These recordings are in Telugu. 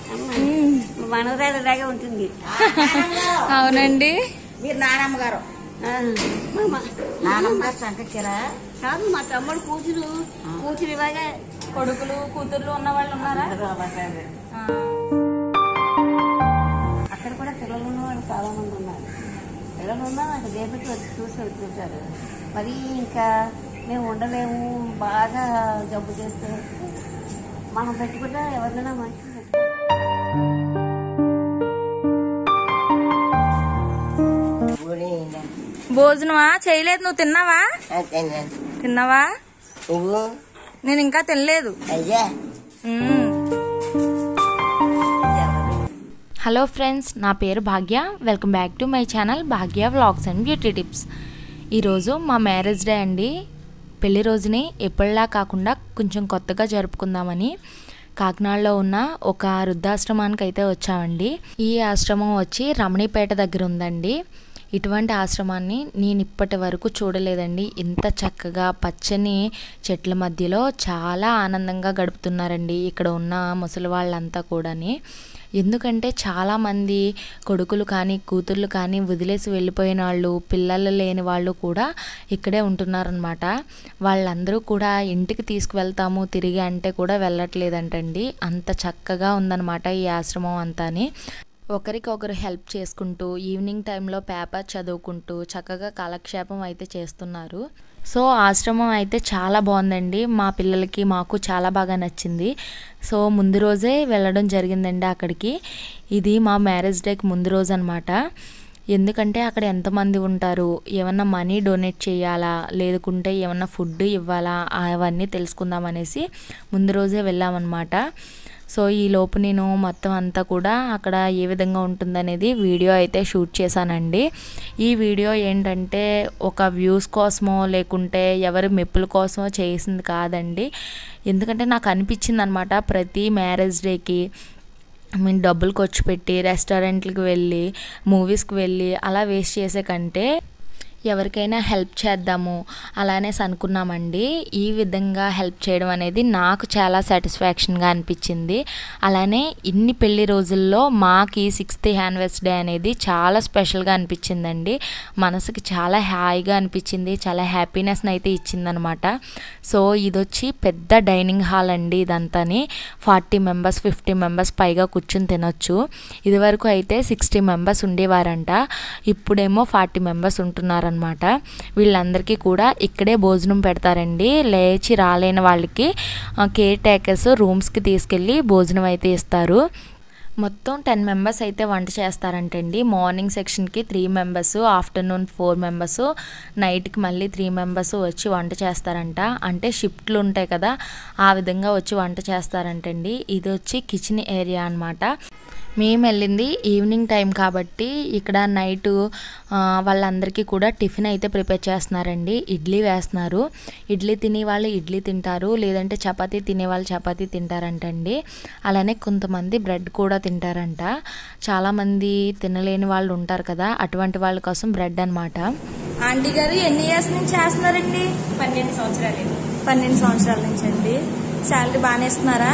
మనవరాలిలాగే ఉంటుంది అవునండి మీరు నానమ్మ గారు ఆ, మా మా- నానమ్మ గారు సంకచ్చారా కాదు మా తమ్ముడు కూతురు కూతురు ఇలాగే కొడుకులు కూతుర్లు ఉన్న వాళ్ళు ఉన్నారా అక్కడ కూడా పిల్లలు ఉన్న వాళ్ళు చాలా మంది ఉన్నారు పిల్లలు ఉన్నా నాకు దేపటి వచ్చి చూసి వెళ్తుంటారు మరి ఇంకా మేము ఉండలేము బాగా జబ్బు చేస్తే మనం పెట్టుకుంటే ఎవరినైనా మంచి ఊడి భోజనమా చేయలేదు నువ్వు తిన్నావా అంతేనండి తిన్నావా నువ్వు నేను ఇంకా తినలేదు అయ్యా మ్మ్. హలో ఫ్రెండ్స్ నా పేరు Bhagya welcome back to my channel Bhagya vlogs and beauty tips ఈరోజు మా మ్యారేజ్ డే అండి పెళ్లి రోజుని ఎప్పటిలా కాకుండా కొంచెం కొత్తగా జరుపుకుందామని కాకినాడలో ఉన్న ఒక వృద్ధాశ్రమానికి అయితే వచ్చామండి ఈ ఆశ్రమం వచ్చి రమణీపేట దగ్గర ఉందండి ఇటువంటి ఆశ్రమాన్ని నేను ఇప్పటి వరకు చూడలేదండి ఇంత చక్కగా పచ్చని చెట్ల మధ్యలో చాలా ఆనందంగా గడుపుతున్నారండి ఇక్కడ ఉన్న ముసలి వాళ్ళంతా కూడాని ఎందుకంటే చాలామంది కొడుకులు కానీ కూతుర్లు కానీ వదిలేసి వెళ్ళిపోయిన వాళ్ళు పిల్లలు లేని వాళ్ళు కూడా ఇక్కడే ఉంటున్నారనమాట వాళ్ళందరూ కూడా ఇంటికి తీసుకువెళ్తాము తిరిగి అంటే కూడా వెళ్ళట్లేదంటండి అంత చక్కగా ఉందన్నమాట ఈ ఆశ్రమం అంతాని ఒకరికొకరు హెల్ప్ చేసుకుంటూ ఈవినింగ్ టైంలో పేపర్ చదువుకుంటూ చక్కగా కాలక్షేపం అయితే చేస్తున్నారు సో ఆశ్రమం అయితే చాలా బాగుందండి మా పిల్లలకి మాకు చాలా బాగా నచ్చింది సో ముందు రోజే వెళ్ళడం జరిగిందండి అక్కడికి ఇది మా మ్యారేజ్ డేకి ముందు రోజు అనమాట ఎందుకంటే అక్కడ ఎంతమంది ఉంటారు ఏమన్నా మనీ డొనేట్ చేయాలా లేదుకుంటే ఏమన్నా ఫుడ్ ఇవ్వాలా అవన్నీ తెలుసుకుందాం అనేసి ముందు రోజే వెళ్ళామన్నమాట సో ఈ లోపు నేను మొత్తం అంతా కూడా అక్కడ ఏ విధంగా ఉంటుందనేది వీడియో అయితే షూట్ చేశానండి ఈ వీడియో ఏంటంటే ఒక వ్యూస్ కోసమో లేకుంటే ఎవరి మెప్పుల కోసమో చేసింది కాదండి ఎందుకంటే నాకు అనిపించింది అనమాట ప్రతి మ్యారేజ్ డేకి ఐ మీన్ డబ్బులు ఖర్చు పెట్టి రెస్టారెంట్లకు వెళ్ళి మూవీస్కి వెళ్ళి అలా వేస్ట్ చేసే కంటే ఎవరికైనా హెల్ప్ చేద్దాము అలానేసి అనుకున్నామండి ఈ విధంగా హెల్ప్ చేయడం అనేది నాకు చాలా సాటిస్ఫాక్షన్గా అనిపించింది అలానే ఇన్ని పెళ్లి రోజుల్లో మాకు ఈ సిక్స్త్ యానివర్సరీ అనేది చాలా స్పెషల్గా అనిపించిందండి మనసుకి చాలా హాయిగా అనిపించింది చాలా హ్యాపీనెస్ని అయితే ఇచ్చిందనమాట సో ఇది వచ్చి పెద్ద డైనింగ్ హాల్ అండి ఇదంతాని ఫార్టీ మెంబర్స్ ఫిఫ్టీ మెంబర్స్ పైగా కూర్చుని తినొచ్చు ఇదివరకు అయితే సిక్స్టీ మెంబర్స్ ఉండేవారంట ఇప్పుడేమో ఫార్టీ మెంబర్స్ ఉంటున్నారనమాట వీళ్ళందరికీ కూడా ఇక్కడే భోజనం పెడతారండి లేచి రాలేని వాళ్ళకి కేర్ టేకర్స్ రూమ్స్కి తీసుకెళ్ళి భోజనం అయితే ఇస్తారు మొత్తం టెన్ మెంబర్స్ అయితే వంట చేస్తారంటండి మార్నింగ్ సెక్షన్కి three members afternoon four members నైట్కి మళ్ళీ త్రీ మెంబర్స్ వచ్చి వంట చేస్తారంట అంటే షిఫ్ట్లు ఉంటాయి కదా ఆ విధంగా వచ్చి వంట చేస్తారంటండి ఇది వచ్చి కిచెన్ ఏరియా అనమాట మేము వెళ్ళింది ఈవినింగ్ టైం కాబట్టి ఇక్కడ నైట్ వాళ్ళందరికీ కూడా టిఫిన్ అయితే ప్రిపేర్ చేస్తున్నారండి ఇడ్లీ వేస్తున్నారు ఇడ్లీ తినే వాళ్ళు ఇడ్లీ తింటారు లేదంటే చపాతీ తినే వాళ్ళు చపాతీ తింటారంటండి అలానే కొంతమంది బ్రెడ్ కూడా తింటారంట చాలామంది తినలేని వాళ్ళు ఉంటారు కదా అటువంటి వాళ్ళ కోసం బ్రెడ్ అనమాట ఆంటీ గారు ఎన్ని ఇయర్స్ నుంచి చేస్తున్నారండి పన్నెండు సంవత్సరాలు పన్నెండు సంవత్సరాల నుంచి అండి శాలరీ బాగానే ఇస్తున్నారా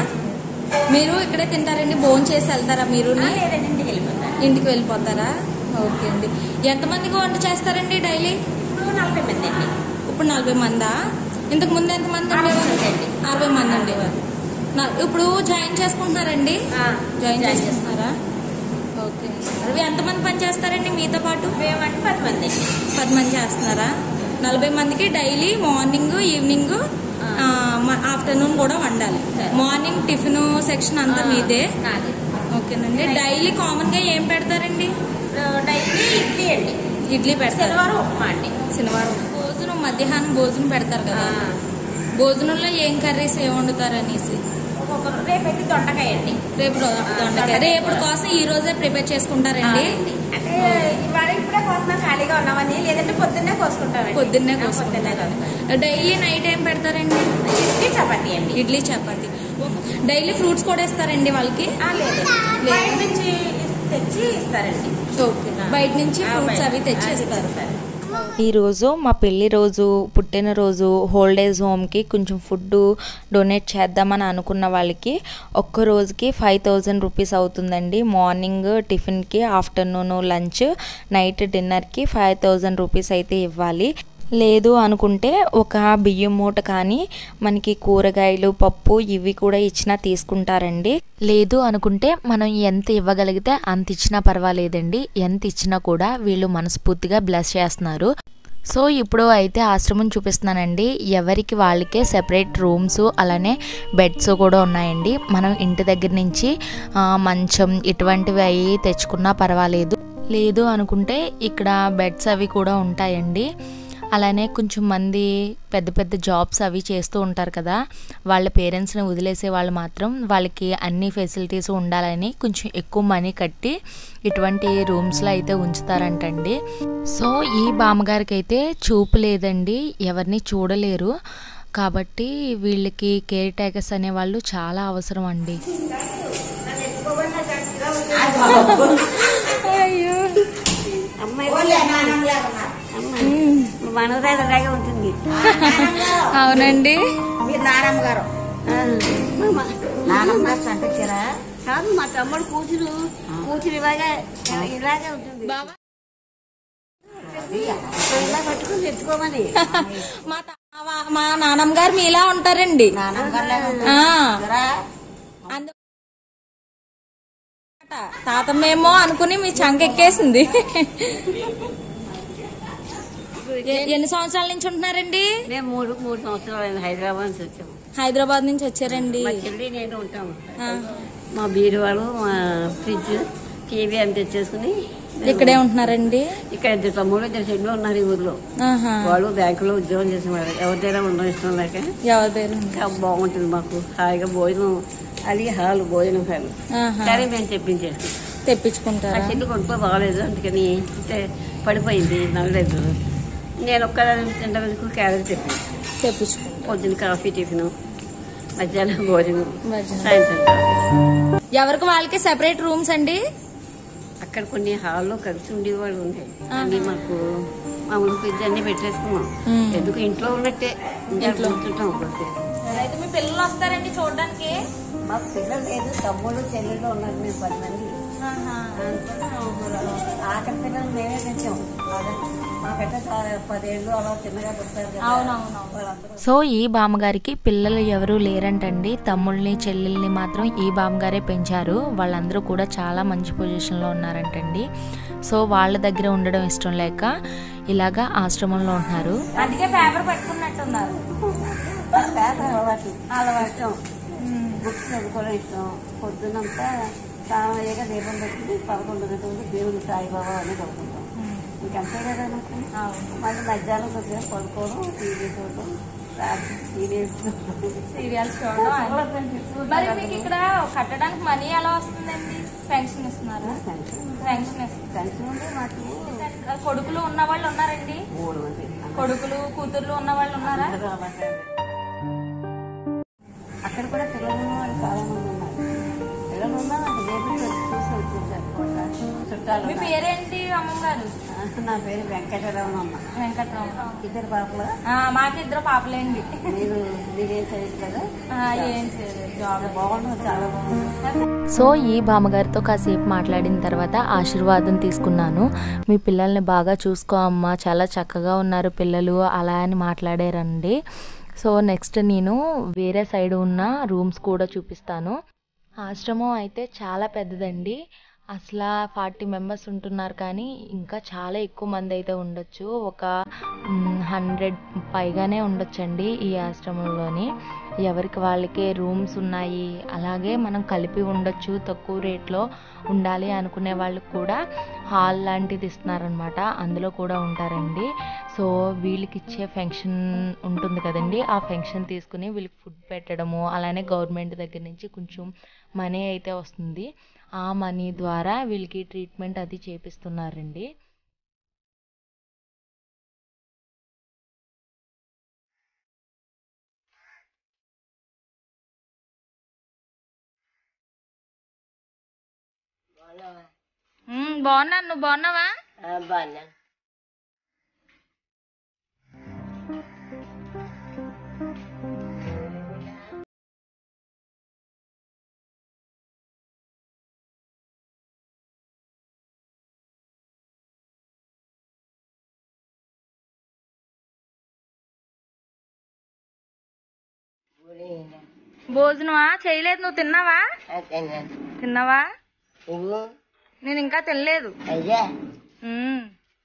మీరు ఇక్కడే తింటారండి భోజనం చేసి వెళ్తారా మీరు లేదండి ఇంటికి వెళ్ళిపోతాను ఇంటికి వెళ్ళిపోతారా ఓకే అండి ఎంతమందికి వంట చేస్తారండి డైలీ ఇప్పుడు నలభై మంది అండి ఇప్పుడు నలభై మందా ఇంతకు ముందు ఎంతమంది ఉండేవారు మంది అండి. అరవై మంది ఉండేవారు నా- ఇప్పుడు జాయిన్ చేసుకుంటున్నారండి ఆ, జాయిన్ జాయిన్ చేస్తున్నారా ఓకే అరవై ఎంతమంది పని చేస్తారండి మీతో పాటు మేమంటే పది మంది అండి పది మంది చేస్తున్నారా నలభై మందికి డైలీ మార్నింగ్ ఈవినింగ్ ఆఫ్టర్నూన్ కూడా వండాలి సరే. మార్నింగ్ టిఫిన్ సెక్షన్ అంతా మీదే నాది ఓకేనండి డైలీ కామన్ గా ఏం పెడతారండి డైలీ ఇడ్లీ అండి ఇడ్లీ పెడతారు శనివారం ఉప్మా అండి శనివారం భోజనం మధ్యాహ్నం భోజనం పెడతారు కదా ఆ. భోజనంలో ఏం కర్రీస్ ఏం వండుతారు అనేసి ఒక్కొక్కరు రేపు అయితే దొండకాయ అండి రేపు రో- దొండకాయ దొండకాయ. రేపటి కోసం ఈ రోజే ప్రిపేర్ చేసుకుంటారండి అవునండి. అంటే ఇవాళ ఇప్పుడే కోసిన ఖాళీగా ఉన్నామని లేదంటే పొద్దున్నే కోసుకుంటామండి పొద్దున్నే ఆ, పొద్దున్నే కోసుకుంటారు డైలీ నైట్ ఏం పెడతారండి ఇడ్లీ చపాతీ అండి ఇడ్లీ చపాతి డైలీ ఫ్రూట్స్ కూడా ఇస్తారండి వాళ్ళకి ఆ, లేదండి బయట నుంచి తెచ్చి ఇస్తారండి ఓకే బయట నుంచి ఆ, ఫ్రూట్స్ బయట. అవి తెచ్చి ఆ, ఇస్తారు ఇస్తారు. ఈరోజు మా పెళ్లి రోజు పుట్టినరోజు హోల్డేజ్ హోమ్కి కొంచెం ఫుడ్ డొనేట్ చేద్దామని అనుకున్న వాళ్ళకి ఒక్క రోజుకి ఫైవ్ థౌజండ్ రూపీస్ అవుతుందండి మార్నింగ్ టిఫిన్కి ఆఫ్టర్నూన్ లంచ్ నైట్ డిన్నర్కి ఫైవ్ థౌజండ్ రూపీస్ అయితే ఇవ్వాలి లేదు అనుకుంటే ఒక బియ్యం మూట కానీ మనకి కూరగాయలు పప్పు ఇవి కూడా ఇచ్చినా తీసుకుంటారండి లేదు అనుకుంటే మనం ఎంత ఇవ్వగలిగితే అంత ఇచ్చినా పర్వాలేదండి ఎంత ఇచ్చినా కూడా వీళ్ళు మనస్ఫూర్తిగా బ్లెస్ చేస్తున్నారు సో ఇప్పుడు అయితే ఆశ్రమం చూపిస్తున్నానండి ఎవరికి వాళ్ళకే సెపరేట్ రూమ్స్ అలానే బెడ్స్ కూడా ఉన్నాయండి మనం ఇంటి దగ్గర నుంచి ఆ, మంచం ఇటువంటివి అవి తెచ్చుకున్నా పర్వాలేదు లేదు అనుకుంటే ఇక్కడ బెడ్స్ అవి కూడా ఉంటాయండి అలానే కొంచెం మంది పెద్ద పెద్ద జాబ్స్ అవి చేస్తూ ఉంటారు కదా వాళ్ళ పేరెంట్స్ని వదిలేసే వాళ్ళు మాత్రం వాళ్ళకి అన్ని ఫెసిలిటీస్ ఉండాలని కొంచెం ఎక్కువ మనీ కట్టి ఇటువంటి రూమ్స్లో అయితే ఉంచుతారంటండి సో ఈ బామ్మగారికి అయితే చూపు లేదండి ఎవరిని చూడలేరు కాబట్టి వీళ్ళకి కేర్ టేకర్స్ అనే వాళ్ళు చాలా అవసరం అండి అమ్మాయి అమ్మాయి మనవరాలిలాగే ఉంటుంది అవునండి మీరు నానమ్మ గారు ఆ, మా- నానమ్మ గారు సంకచీర కాదు మా తమ్ముడు కూతురు కూతురు ఇలాగే ఇలాగే ఉంటుంది ఇలా పట్టుకుని తెచ్చుకోమని మా తా- మా- మా నానమ్మ గారు మీలా ఉంటారండి నానమ్మ గారు లాగా ఉంటుంది. ఆ, చూడరా? అందు- తాతమ్మేమో అనుకుని మీ చంక ఎక్కేసింది ఎ- ఎన్ని సంవత్సరాల నుంచి ఉంటున్నారండి మేము మూడు మూడు సంవత్సరాలు అయింది హైదరాబాద్ నుంచి వచ్చాము హైదరాబాద్ నుంచి వచ్చారండి మా చెల్లి నేను ఉంటాము ఆ, మా బీరువాలు మా ఫ్రిడ్జ్ టీవీ అని తెచ్చేసుకుని ఇక్కడే ఉంటున్నారండి ఇక్కడ ఇద్దరు తమ్ముడు ఇద్దరు చెల్లు ఉన్నారు ఈ ఊర్లో ఆహా. వాళ్ళు బ్యాంకులో ఉద్యోగం చేసేవారు ఎవరిదైనా ఉండడం ఇష్టం లేక ఎవరి దగ్గర ఉంది? ఇంకా బాగుంటుంది మాకు హాయిగా భోజనం అది హాల్ భోజనం హాల్ ఆహా. సరే మేము తెప్పించేస్తాం ఆ తెప్పించుకుంటారా చెల్లి కొనుక్కో బాగలేదు అందుకని అంటే పడిపోయింది నవ్వలేదు నేను ఒక్క తింటకు క్యారెట్ చెప్పి తెప్పించుకుంటారు పొద్దున్న కాఫీ టిఫిన్ మధ్యాహ్నం భోజనం మధ్యాహ్నం. సాయంత్రం కాఫీ ఎవరికి వాళ్ళకి సెపరేట్ రూమ్స్ అండి అక్కడ కొన్ని హాల్లో కలిసి ఉండేవాళ్ళు ఉంటాయి అన్ని మాకు మామూలు ఫ్రిడ్జ్ అన్ని పెట్టేసుకున్నాం మ్మ్. ఎందుకు ఇంట్లో ఉన్నట్టే ఇంకా కూర్చుంటాం ఒకసేపు. అయితే మీ పిల్లలు వస్తారండి చూడడానికి మాకు పిల్లలు లేదు తమ్ముడు చెల్లెళ్ళు ఉన్నారు మేము పది మంది ఆఖరి పిల్లలు మేమే తెచ్చాం అదే మాకంటే చాలా పదేళ్ళు అలా చిన్నగా పుట్టారు కదా. అవునవును వాళ్ళందరూ సో ఈ బామ్మగారికి పిల్లలు ఎవరూ లేరంటండి తమ్ముళ్ళని చెల్లెల్ని మాత్రం ఈ బామ్మగారే పెంచారు వాళ్ళందరూ కూడా చాలా మంచి పొజిషన్లో ఉన్నారంటండి సో వాళ్ళ దగ్గర ఉండడం ఇష్టం లేక ఇలాగా ఆశ్రమంలో ఉంటున్నారు అందుకే పేపర్ పట్టుకున్నట్టున్నారు పేద అలవాటు అలవాటు బుక్స్ చదువుకోవడం ఇష్టం పొద్దునంతా స్నానం అయ్యాక దీపం పెట్టుకుని పదకొండు గంటలకు దేవుని సాయిబాబా అని చదువుకుంటాం ఇంకంతే కదా నాకు మళ్ళీ మధ్యాహ్నం కొద్దిగా పడుకోవడం టీవీ చూడడం రాత్రి సీరియల్స్ సీరియల్స్ చూడడం మరి మీకు ఇక్కడ కట్టడానికి మనీ ఎలా వస్తుందండి పెన్షన్ ఇస్తున్నారు పెన్షన్ ఇస్తున్నారు పెన్షన్ ఉంటే మాకు కొడుకులు ఉన్న వాళ్ళు ఉన్నారండి మూడు మంది కొడుకులు కూతుర్లు ఉన్న వాళ్ళు ఉన్నారా అందరూ అలాగే. అక్కడ కూడా పిల్లలు ఉన్న వాళ్ళు చాలా మంది ఉన్నారు పిల్లలు ఉన్నా నాకు దేవుడు వచ్చి చూసి వచ్చేసారు చుట్టాలు మీ ఉన్నారు. పేరేంటి అమ్మగారు నా పేరు వెంకటరావు అమ్మ వెంకట్రావు ఇద్దరు పాపలు ఆ, మాకు ఇద్దరు పాపలేండి మీరు మీరేం చదివి కదా ఆ, ఏం చేయలేదు జాబ్ బాగుంటుంది చాలా బాగుంది సో ఈ బామ్మగారితో కాసేపు మాట్లాడిన తర్వాత ఆశీర్వాదం తీసుకున్నాను మీ పిల్లల్ని బాగా చూసుకో అమ్మ చాలా చక్కగా ఉన్నారు పిల్లలు అలా అని మాట్లాడారండి సో నెక్స్ట్ నేను వేరే సైడ్ ఉన్న రూమ్స్ కూడా చూపిస్తాను ఆశ్రమం అయితే చాలా పెద్దదండి అసలు ఫార్టీ మెంబర్స్ ఉంటున్నారు కానీ ఇంకా చాలా ఎక్కువ మంది అయితే ఉండొచ్చు ఒక హండ్రెడ్ పైగానే ఉండొచ్చండి ఈ ఆశ్రమంలోని ఎవరికి వాళ్ళకే రూమ్స్ ఉన్నాయి అలాగే మనం కలిపి ఉండొచ్చు తక్కువ రేట్లో ఉండాలి అనుకునే వాళ్ళకి కూడా హాల్ లాంటిది ఇస్తున్నారనమాట అందులో కూడా ఉంటారండి సో వీళ్ళకి ఇచ్చే ఫంక్షన్ ఉంటుంది కదండి ఆ ఫంక్షన్ తీసుకుని వీళ్ళకి ఫుడ్ పెట్టడము అలానే గవర్నమెంట్ దగ్గర నుంచి కొంచెం మనీ అయితే వస్తుంది ఆ మనీ ద్వారా వీళ్ళకి ట్రీట్మెంట్ అది చేపిస్తున్నారండి బాగున్నాను నువ్వు బాగున్నావా బాగున్నా భోజనమా చేయలేదు నువ్వు తిన్నావా తిన్నావా నేను ఇంకా తినలేదు అయ్యా ఉమ్.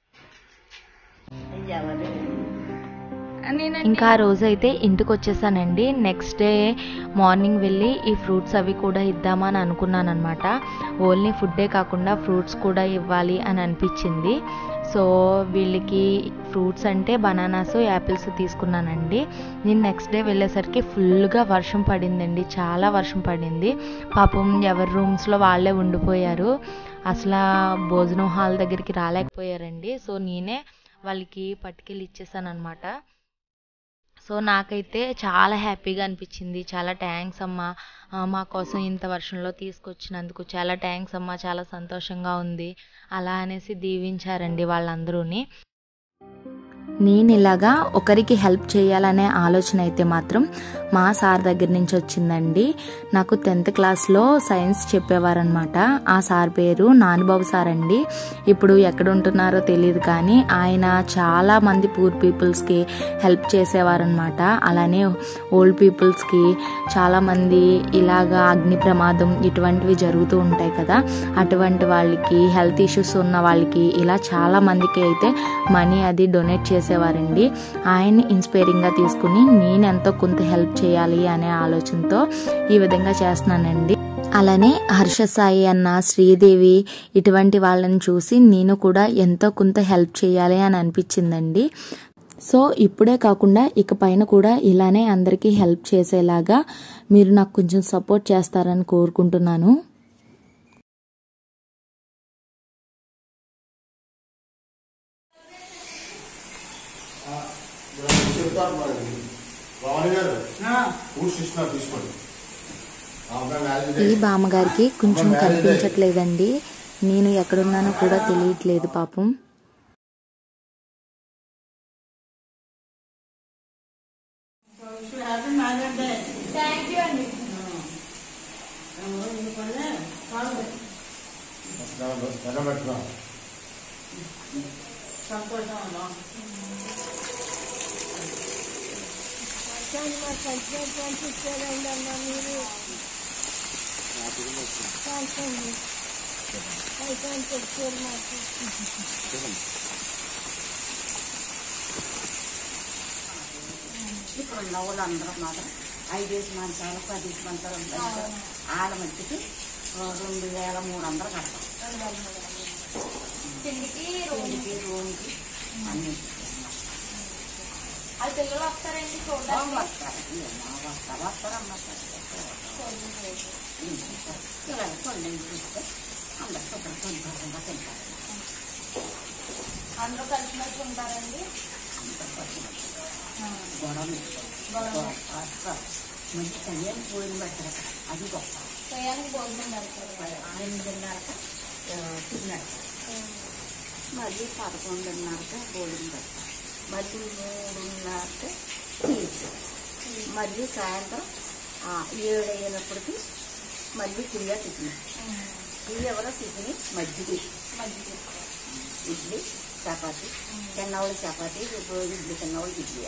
నేను ఇంకా ఆ రోజు అయితే ఇంటికి వచ్చేసానండి నెక్స్ట్ డే మార్నింగ్ వెళ్ళి ఈ ఫ్రూట్స్ అవి కూడా ఇద్దామని అనుకున్నాను అనమాట ఓన్లీ ఫుడ్డే కాకుండా ఫ్రూట్స్ కూడా ఇవ్వాలి అని అనిపించింది సో వీళ్ళకి ఫ్రూట్స్ అంటే బనానాస్ యాపిల్స్ తీసుకున్నానండి నేను నెక్స్ట్ డే వెళ్ళేసరికి ఫుల్గా వర్షం పడిందండి చాలా వర్షం పడింది పాపం ఎవరి రూమ్స్లో వాళ్ళే ఉండిపోయారు అసలు భోజనం హాల్ దగ్గరికి రాలేకపోయారండి సో నేనే వాళ్ళకి పట్టుకెళ్ళి ఇచ్చేసాను అనమాట సో నాకైతే చాలా హ్యాపీగా అనిపించింది చాలా థ్యాంక్స్ అమ్మా ఆ, మా కోసం ఇంత వర్షంలో తీసుకొచ్చినందుకు చాలా థ్యాంక్స్ అమ్మా చాలా సంతోషంగా ఉంది అలా అనేసి దీవించారండి వాళ్ళందరూని నేను ఇలాగా ఒకరికి హెల్ప్ చేయాలనే ఆలోచన అయితే మాత్రం మా సార్ దగ్గర నుంచి వచ్చిందండి నాకు టెన్త్ క్లాస్లో సైన్స్ చెప్పేవారనమాట ఆ సార్ పేరు నానిబాబు సార్ అండి ఇప్పుడు ఎక్కడ ఉంటున్నారో తెలియదు కానీ ఆయన చాలా మంది పూర్ పీపుల్స్కి హెల్ప్ చేసేవారనమాట అలానే ఓల్డ్ పీపుల్స్కి చాలామంది ఇలాగా అగ్ని ప్రమాదం ఇటువంటివి జరుగుతూ ఉంటాయి కదా అటువంటి వాళ్ళకి హెల్త్ ఇష్యూస్ ఉన్న వాళ్ళకి ఇలా చాలా మందికి అయితే మనీ అది డొనేట్ చేసేవారండి ఆయన్ని ఇన్స్పైరింగ్గా తీసుకుని నేను ఎంతో కొంత హెల్ప్ చేయాలి అనే ఆలోచనతో ఈ విధంగా చేస్తున్నానండి అలానే హర్ష సాయి అన్న శ్రీదేవి ఇటువంటి వాళ్ళని చూసి నేను కూడా ఎంతో కొంత హెల్ప్ చేయాలి అని అనిపించిందండి సో ఇప్పుడే కాకుండా ఇక పైన కూడా ఇలానే అందరికీ హెల్ప్ చేసేలాగా మీరు నాకు కొంచెం సపోర్ట్ చేస్తారని కోరుకుంటున్నాను చెప్తారు మరి భవాని గారు ఫ్రూట్స్ ఇస్తున్నారు తీసుకోండి ఆ అబ్బాయి మ్యారేజ్ ఈ బామ్మగారికి కొంచెం కనిపించట్లేదండి నేను ఎక్కడున్నానో కూడా తెలియట్లేదు పాపం థ్యాంక్ యూ అండి దండం పెట్టుకో ఇక్కడ ఉన్న వాళ్ళు అందరూ మాత్రం ఐదేసి మంచాలు పదేసి మంచాలు ఉంటాయి ఆడ మట్టికి ఆ, రెండు వేల మూడు వందలు కడతాం తిండికి ఇంటికి రూమ్కి అన్ని అది పిల్లలు వస్తారండి చూడడానికి వస్తారు వస్తారు వస్తారమ్మ ఇలా కొన్ని చూస్తే అందరు శుభ్రం సంతోషంగా తింటారు అందరూ కలిసినట్టు ఉంటారండి గొడవ మంచి కళ్యాణ్ పోయిన పెట్టరు అది గొప్ప టయానికి భోజనం పెడతారు ఎనిమిదిన్నరక తిన్నాడు మళ్ళీ పదకొండున్నరక భోజనం పెడతారు మళ్ళీ మూడున్నరక తీసి మళ్ళీ సాయంత్రం ఆ, ఏడు అయినప్పటికీ మళ్ళీ తిరిగా టిఫిన్ ఇది ఎవరో టిఫిన్ మజ్జిగ మజ్జిగ ఇడ్లీ చపాతి తిన్నవాళ్ళు చపాతి రోజు ఇడ్లీ తిన్నవాళ్ళు ఇడ్లీ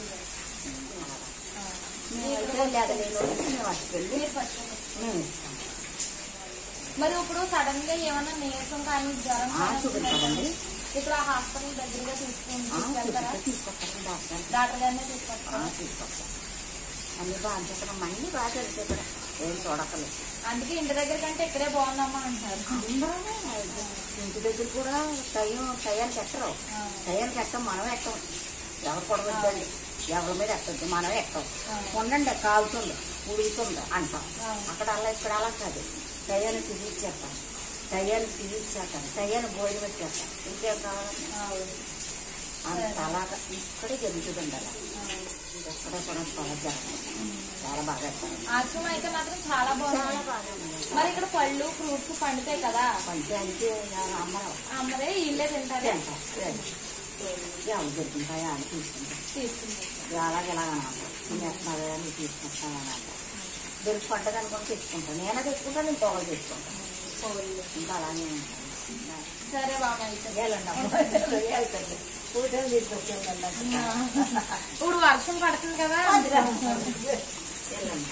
మేమైతే లేదలేని వాళ్ళకి మేము అట్టుకెళ్ళి మీరు ఫస్ట్ మేము ఇస్తాం మరి ఇప్పుడు సడన్ గా ఏమన్నా నీరసం కానీ జ్వరం ఆ, కానీ చూపిస్తామండి ఇక్కడ హాస్పిటల్ దగ్గరగా తీసుకుని ఆ, తీసుకెళ్తారా చూపిస్తే తీసుకొస్తాం డాక్టర్ డాక్టర్ గారినే తీసుకొస్తారా ఆ, తీసుకొస్తాం అన్ని బాగా చెప్పడం అన్ని బాగా తెలుసు ఇక్కడ ఏం చూడకలేదు అందుకే ఇంటి దగ్గర కంటే ఇక్కడే బాగుందమ్మా అంటారు అందరూ ఇంటి దగ్గర కూడా టైం టయానికి ఎక్కరు టయానికి ఎక్కం మనం ఎక్కం ఎవరు కొడవద్దండి ఎవరి మీద ఎక్కద్దు మనం ఎక్కం ఉండండి కాలుతుంది ఉడుకుతుంది అంటాం అక్కడ అలా ఇక్కడ అలా కాదు టయాన్ని తిరిగిచ్చేస్తాం టయాన్ని తిరిగిచ్చేస్తాం టయాన్ని భోజనం వచ్చేస్తాం ఇంకేం కావాలి అంత అలాగా ఇక్కడే జరుగుతుందండి అలా ఇక్కడ కూడా చాలా జరుగుతుంది చాలా బాగా చేస్తారు ఆశ్రమం అయితే మాత్రం చాలా బాగుంది చాలా బాగా ఉంది. మరి ఇక్కడ పళ్ళు ఫ్రూట్స్ పండుతాయి కదా పంచాయతీ అమ్మరావు అమ్మరే ఇల్లే తింటారే ఎవరు దొరుకుతాయా అని తీసుకుంటాం తీసుకుంటారు అలాగే ఇలాగ అంటారు తినేస్తున్నారు అని తీసుకుంటామని అంటారు దొరికి పడ్డది అనుకొని తెచ్చుకుంటాను నేనే తెచ్చుకుంటాను ఇంకొకరు తెచ్చుకుంటాను ఇంకా అలానే ఉంటాను సరే బాబా అయితే వెళ్ళండి అమ్మ వెళ్తండి కూతురు తీసుకొచ్చేవాళ్ళ ఇప్పుడు వర్షం పడుతుంది కదా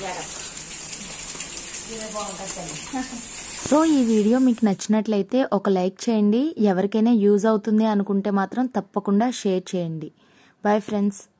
జాగ్రత్త ఇదే బాగుంటుంది తల్లి సో ఈ వీడియో మీకు నచ్చినట్లయితే ఒక లైక్ చేయండి ఎవరికైనా యూజ్ అవుతుంది అనుకుంటే మాత్రం తప్పకుండా షేర్ చేయండి బాయ్ ఫ్రెండ్స్